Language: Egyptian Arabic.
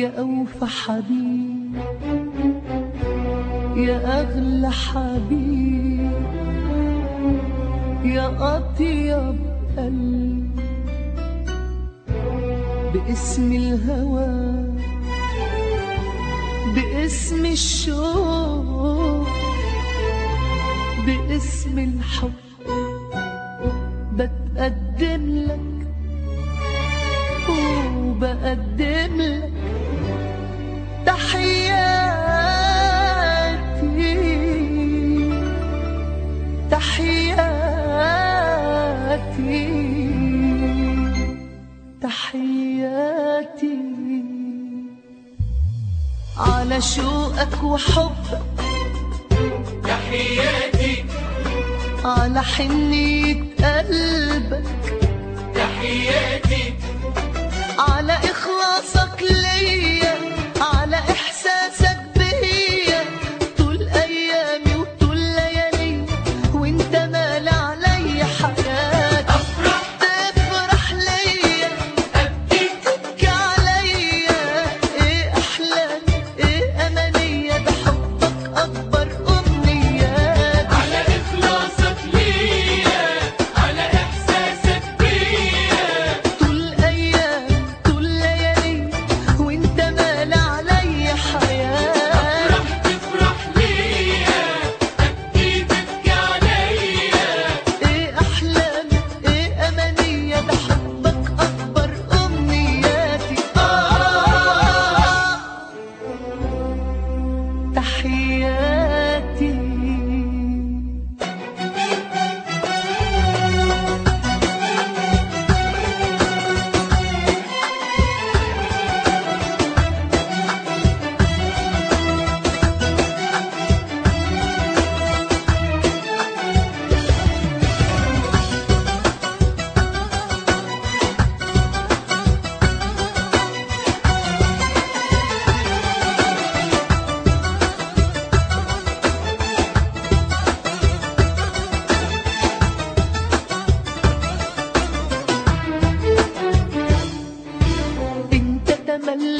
يا أوفى حبيب يا أغلى حبيب يا أطيب قلب باسم الهوى باسم الشوق باسم الحب بتقدم لك وبقدم لك تحياتي تحياتي تحياتي على شوقك وحبك تحياتي على حنية قلبك تحياتي على إخلاصك ليا على إحساسك بيا طول أيامي وطول ليالي وانت مال عليا حياتي أفرح تفرح ليا أبكي تبكي عليا إيه أحلامي إيه أمانية ده حبك أكبر أمنيات على إخلاصك ليا على إحساسك بيا طول أيام طول ليالي وانت مال عليا حياتي أفرح تفرح ليا أبكي تبكي عليا ايه احلامي ايه امانية ده حبك اكبر امنياتي آه تحياتي انت تملي